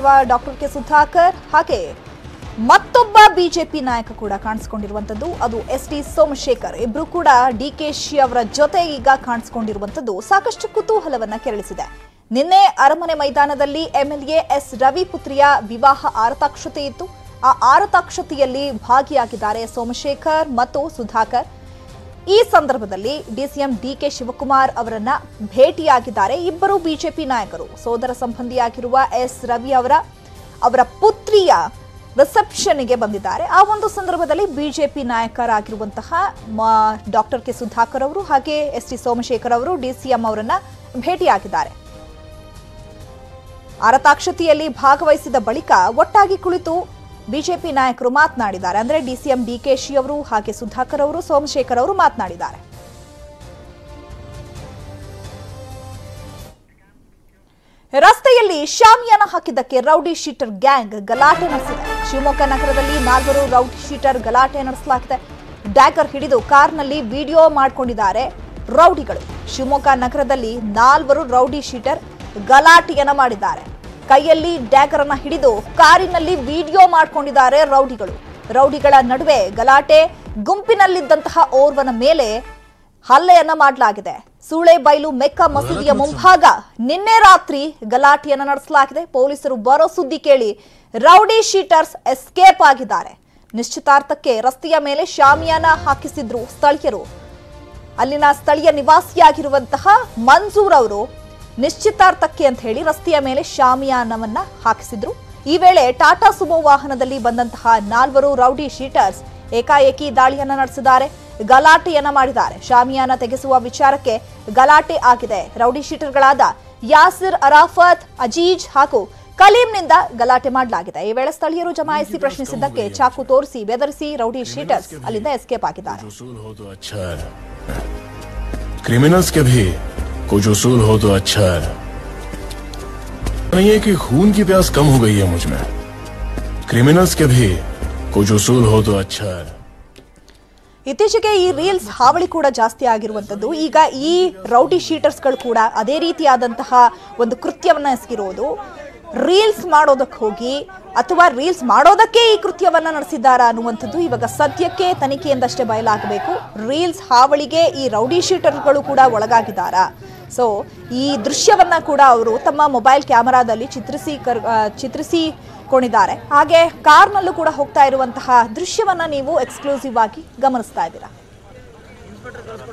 ಕಾಣಿಸ್ಕೊಂಡಿರುವ doctor K Sudhakar ಹಾಗೆ ಮತ್ತೊಬ್ಬ BJP ನಾಯಕ ಕೂಡ ಕಾಣಿಸ್ಕೊಂಡಿರುವಂತದ್ದು ಅದು ಎಸ್ ಟಿ ಸೋಮಶೇಖರ್ ಇಬ್ರು ಕೂಡ ಡಿ ಕೆ ಶಿ ಅವರ ಜೊತೆ ಈಗ ಕಾಣಿಸ್ಕೊಂಡಿರುವಂತದ್ದು ಸಾಕಷ್ಟು ಕುತೂಹಲವನ್ನ ಕೆರಳಿಸಿದೆ ನಿನ್ನೆ ಅರಮನೆ ಮೈದಾನದಲ್ಲಿ ಎಂಎಲ್ಎ ಎಸ್ ರವಿ ಪುತ್ರಿಯ ವಿವಾಹ ಆರತಾಕ್ಷತೆ ಇತ್ತು ಆ ಆರತಾಕ್ಷತೆಯಲ್ಲಿ ಭಾಗಿಯಾಗಿದ್ದಾರೆ ಸೋಮಶೇಖರ್ ಮತ್ತು ಸುಧಾಕರ್ ಈ ಸಂದರ್ಭದಲ್ಲಿ ಡಿಸಿಎಂ ಡಿಕೆ ಶಿವಕುಮಾರ್ ಅವರನ್ನ ಭೇಟಿಯಾಗಿದ್ದಾರೆ ಇಬ್ಬರು ಬಿಜೆಪಿ ನಾಯಕರು ಸೋದರ ಸಂಬಂಧಿಯಾಗಿರುವ ಎಸ್ ರವಿ ಅವರ ಅವರ ಪುತ್ರಿಯ ರಿಸೆಪ್ಷನ್ಗೆ ಬಂದಿದ್ದಾರೆ ಆ ಒಂದು ಸಂದರ್ಭದಲ್ಲಿ ಬಿಜೆಪಿ ನಾಯಕರಾಗಿರುವಂತಹ ಡಾಕ್ಟರ್ ಕೆ ಸುಧಾಕರ್ ಅವರು ಹಾಗೆ ಎಸ್ ಟಿ ಸೋಮಶೇಖರ್ ಅವರು ಡಿಸಿಎಂ ಅವರನ್ನ ಭೇಟಿಯಾಗಿದ್ದಾರೆ ಆರತಾಕ್ಷತೆಯಲ್ಲಿ ಭಾಗವಹಿಸಿದ ಬಳಿಕ ಒಟ್ಟಾಗಿ ಕುಳಿತು ಬಿಜೆಪಿ ನಾಯಕರು ಮಾತನಾಡಿದ್ದಾರೆ ಅಂದ್ರೆ ಡಿಸಿಎಂ ಡಿಕೆಶಿ ಅವರು ಹಾಗೆ ಸುಧಾಕರ್ ಅವರು ಸೋಮಶೇಖರ್ ಅವರು ಮಾತನಾಡಿದ್ದಾರೆ ರಸ್ತೆಯಲ್ಲಿ ಶಾಮಿಯಾನ ಹಾಕಿದ್ದಕ್ಕೆ ರೌಡಿ ಶೀಟರ್ ಗ್ಯಾಂಗ್ ಗಲಾಟೆ ನಡೆಸಿದೆ ಶಿವಮೊಗ್ಗ ನಗರದಲ್ಲಿ ನಾಲ್ವರು ರೌಡಿ ಶೀಟರ್ ಗಲಾಟೆ ನಡೆಸಲಾಗಿದೆ ಡ್ಯಾಗರ್ ಹಿಡಿದು ಕಾರ್ನಲ್ಲಿ ವಿಡಿಯೋ ಮಾಡಿಕೊಂಡಿದ್ದಾರೆ ರೌಡಿಗಳು ಶಿವಮೊಗ್ಗ ನಗರದಲ್ಲಿ ನಾಲ್ವರು ರೌಡಿ ಶೀಟರ್ ಗಲಾಟೆಯನ್ನ ಮಾಡಿದ್ದಾರೆ ಕೈಯಲ್ಲಿ ಡ್ಯಾಗರ್ ಅನ್ನ ಹಿಡಿದು ಕಾರಿನಲ್ಲಿ ವಿಡಿಯೋ ಮಾಡಿಕೊಂಡಿದ್ದಾರೆ ರೌಡಿಗಳು ರೌಡಿಗಳ ನಡುವೆ ಗಲಾಟೆ ಗುಂಪಿನಲ್ಲಿದ್ದಂತಹ ಓರ್ವನ ಮೇಲೆ ಹಲ್ಲೆಯನ್ನ ಮಾಡಲಾಗಿದೆ ಸೂಳೆಬೈಲು ಮೆಕ್ಕ ಮಸೀದಿಯ ಮುಂಭಾಗ ನಿನ್ನೆ ರಾತ್ರಿ ಗಲಾಟೆಯನ್ನ ನಡೆಸಲಾಗಿದೆ ಪೊಲೀಸರು ಬರೋ ಸುದ್ದಿ ಕೇಳಿ ರೌಡಿ ಶೀಟರ್ಸ್ ಎಸ್ಕೇಪ್ ಆಗಿದ್ದಾರೆ ನಿಶ್ಚಿತಾರ್ಥಕ್ಕೆ ರಸ್ತೆಯ ಮೇಲೆ ಶಾಮಿಯಾನ ಹಾಕಿಸಿದ್ರು ಸ್ಥಳೀಯರು ಅಲ್ಲಿನ ಸ್ಥಳೀಯ ನಿವಾಸಿಯಾಗಿರುವಂತಹ ಮನ್ಸೂರ್ ಅವರು ನಿಶ್ಚಿತಾರ್ಥಕ್ಕೆ ಅಂತ ಹೇಳಿ ರಸ್ತೆಯ ಮೇಲೆ ಶಾಮಿಯಾನವನ್ನ ಹಾಕಿಸಿದ್ರು ಈ ವೇಳೆ ಟಾಟಾ ಸುಮೋ ವಾಹನದಲ್ಲಿ ಬಂದಂತಹ ನಾಲ್ವರು ರೌಡಿ ಶೀಟರ್ಸ್ ಏಕಾಏಕಿ ದಾಳಿಯನ್ನ ನಡೆಸಿದ್ದಾರೆ ಗಲಾಟೆಯನ್ನ ಮಾಡಿದ್ದಾರೆ ಶಾಮಿಯಾನ ತೆಗೆಸುವ ವಿಚಾರಕ್ಕೆ ಗಲಾಟೆ ಆಗಿದೆ ರೌಡಿ ಶೀಟರ್ಗಳಾದ ಯಾಸಿರ್ ಅರಾಫತ್ ಅಜೀಜ್ ಹಾಗೂ ಕಲೀಂನಿಂದ ಗಲಾಟೆ ಮಾಡಲಾಗಿದೆ ಈ ವೇಳೆ ಸ್ಥಳೀಯರು ಜಮಾಯಿಸಿ ಪ್ರಶ್ನಿಸಿದ್ದಕ್ಕೆ ಚಾಕು ತೋರಿಸಿ ಬೆದರಿಸಿ ರೌಡಿ ಶೀಟರ್ಸ್ ಅಲ್ಲಿಂದ ಎಸ್ಕೇಪ್ ಆಗಿದ್ದಾರೆ उसूल हो तो अच्छा है क्रिमिनल्स के भी कुछ उसूल हो तो अच्छा है नहीं है कि खून की प्यास कम हो गई है मुझ में क्रिमिनल्स के भी कुछ उसूल हो तो अच्छा है ಇತ್ತೀಚೆಗೆ ಈ ರೀಲ್ಸ್ ಹಾವಳಿ ಕೂಡ ಜಾಸ್ತಿ ಆಗಿರುವಂತದ್ದು ಈಗ ಈ ರೌಡಿ ಶೀಟರ್ಸ್ಗಳು ಕೂಡ ಅದೇ ರೀತಿಯಾದಂತಹ ಒಂದು ಕೃತ್ಯವನ್ನ ಎಸಗಿರೋದು ರೀಲ್ಸ್ ಮಾಡೋದಕ್ಕೆ ಹೋಗಿ ಅಥವಾ ರೀಲ್ಸ್ ಮಾಡೋದಕ್ಕೆ ಈ ಕೃತ್ಯವನ್ನ ನಡೆಸಿದ್ದಾರಾ ಅನ್ನುವಂಥದ್ದು ಇವಾಗ ಸದ್ಯಕ್ಕೆ ತನಿಖೆಯಿಂದಷ್ಟೇ ಬಯಲಾಗಬೇಕು ರೀಲ್ಸ್ ಹಾವಳಿಗೆ ಈ ರೌಡಿ ಶೀಟರ್ಗಳು ಕೂಡ ಒಳಗಾಗಿದ್ದಾರಾ ಸೊ ಈ ದೃಶ್ಯವನ್ನ ಕೂಡ ಅವರು ತಮ್ಮ ಮೊಬೈಲ್ ಕ್ಯಾಮೆರಾದಲ್ಲಿ ಚಿತ್ರಿಸಿ ಕರ್ ಆ, ಚಿತ್ರಿಸಿಕೊಂಡಿದ್ದಾರೆ ಹಾಗೆ ಕಾರ್ನಲ್ಲೂ ಕೂಡ ಹೋಗ್ತಾ ಇರುವಂತಹ ದೃಶ್ಯವನ್ನ ನೀವು ಎಕ್ಸ್ಕ್ಲೂಸಿವ್ ಆಗಿ ಗಮನಿಸ್ತಾ ಇದ್ದೀರಾ